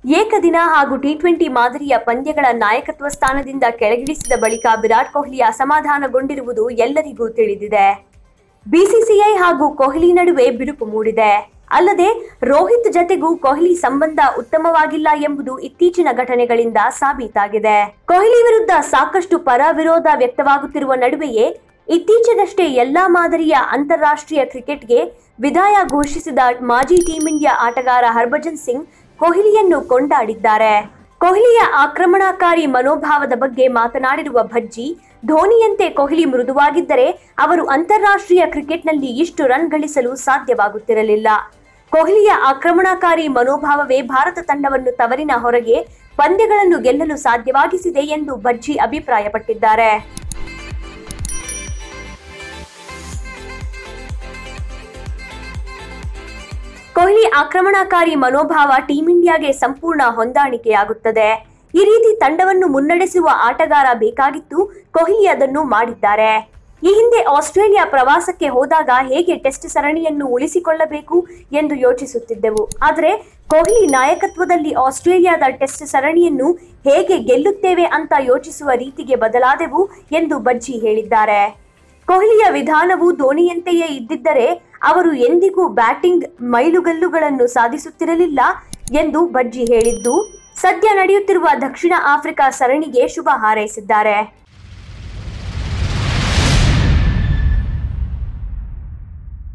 ಏಕದಿನ ಹಾಗೂ T twenty ಮಾದರಿಯ ಪಂದ್ಯಗಳ ನಾಯಕತ್ವ ಸ್ಥಾನದಿಂದ ಕೆಳಗಿಳಿಸಿದ ಬಳಿಕ ವಿರಾಟ್ ಕೊಹ್ಲಿ ಅಸಮಾಧಾನಗೊಂಡಿರುವುದು ಎಲ್ಲರಿಗೂ ತಿಳಿದಿದೆ ಬಿಸಿಸಿಐ ಹಾಗೂ ಕೊಹ್ಲಿ ನಡುವೆ ಬಿರುಕು ಮೂಡಿದೆ ಅಲ್ಲದೆ ರೋಹಿತ್ ಜತೆಗೂ ಕೊಹ್ಲಿ ಸಂಬಂಧ ಉತ್ತಮವಾಗಿಲ್ಲ ಎಂಬುದು ಇತ್ತೀಚಿನ ಘಟನೆಗಳಿಂದ ಸಾಬೀತಾಗಿದೆ ಕೊಹ್ಲಿ ವಿರುದ್ಧ ಸಾಕಷ್ಟು ಪರ ವಿರೋಧ ವ್ಯಕ್ತವಾಗುತ್ತಿರುವ ನಡುವೆಯೇ ಇತ್ತೀಚೆಗಷ್ಟೇ ಎಲ್ಲಾ ಮಾದರಿಯ ಅಂತಾರಾಷ್ಟ್ರೀಯ ಕ್ರಿಕೆಟ್ಗೆ ವಿದಾಯ ಘೋಷಿಸಿದ ಮಾಜಿ ಟೀಂ ಇಂಡಿಯಾ ಆಟಗಾರ ಹರ್ಭಜನ್ ಸಿಂಗ್ ಕೊಹ್ಲಿಯನ್ನು ಕೊಂಡಾಡಿದ್ದಾರೆ ಕೊಹ್ಲಿಯ ಆಕ್ರಮಣಕಾರಿ ಮನೋಭಾವದ ಬಗ್ಗೆ ಮಾತನಾಡಿರುವ ಭಜ್ಜಿ ಧೋನಿಯಂತೆ ಕೊಹ್ಲಿ ಮೃದುವಾಗಿದ್ದರೆ ಅವರು ಅಂತಾರಾಷ್ಟ್ರೀಯ ಕ್ರಿಕೆಟ್ನಲ್ಲಿ ಇಷ್ಟು ರನ್ ಗಳಿಸಲು ಸಾಧ್ಯವಾಗುತ್ತಿರಲಿಲ್ಲ ಕೊಹ್ಲಿಯ ಆಕ್ರಮಣಕಾರಿ ಮನೋಭಾವವೇ ಭಾರತ ತಂಡವನ್ನು ತವರಿನ ಹೊರಗೆ ಪಂದ್ಯಗಳನ್ನು ಗೆಲ್ಲಲು ಸಾಧ್ಯವಾಗಿಸಿದೆ ಎಂದು ಭಜ್ಜಿ ಅಭಿಪ್ರಾಯಪಟ್ಟಿದ್ದಾರೆ ಕೊಹ್ಲಿ ಆಕ್ರಮಣಕಾರಿ ಮನೋಭಾವ ಟೀಂ ಇಂಡಿಯಾಗೆ ಸಂಪೂರ್ಣ ಹೊಂದಾಣಿಕೆಯಾಗುತ್ತದೆ ಈ ರೀತಿ ತಂಡವನ್ನು ಮುನ್ನಡೆಸುವ ಆಟಗಾರ ಬೇಕಾಗಿತ್ತು ಕೊಹ್ಲಿ ಅದನ್ನು ಮಾಡಿದ್ದಾರೆ ಈ ಹಿಂದೆ ಆಸ್ಟ್ರೇಲಿಯಾ ಪ್ರವಾಸಕ್ಕೆ ಹೋದಾಗ ಹೇಗೆ ಟೆಸ್ಟ್ ಸರಣಿಯನ್ನು ಉಳಿಸಿಕೊಳ್ಳಬೇಕು ಎಂದು ಯೋಚಿಸುತ್ತಿದ್ದೆವು ಆದರೆ ಕೊಹ್ಲಿ ನಾಯಕತ್ವದಲ್ಲಿ ಆಸ್ಟ್ರೇಲಿಯಾದ ಟೆಸ್ಟ್ ಸರಣಿಯನ್ನು ಹೇಗೆ ಗೆಲ್ಲುತ್ತೇವೆ ಅಂತ ಯೋಚಿಸುವ ರೀತಿಗೆ ಬದಲಾದೆವು ಎಂದು ಬಜ್ಜಿ ಹೇಳಿದ್ದಾರೆ ಕೊಹ್ಲಿಯ ವಿಧಾನವು ಧೋನಿಯಂತೆಯೇ ಇದ್ದಿದ್ದರೆ ಅವರು ಎಂದಿಗೂ ಬ್ಯಾಟಿಂಗ್ ಮೈಲುಗಲ್ಲುಗಳನ್ನು ಸಾಧಿಸುತ್ತಿರಲಿಲ್ಲ ಎಂದು ಬಜ್ಜಿ ಹೇಳಿದ್ದು ಸದ್ಯ ನಡೆಯುತ್ತಿರುವ ದಕ್ಷಿಣ ಆಫ್ರಿಕಾ ಸರಣಿಗೆ ಶುಭ ಹಾರೈಸಿದ್ದಾರೆ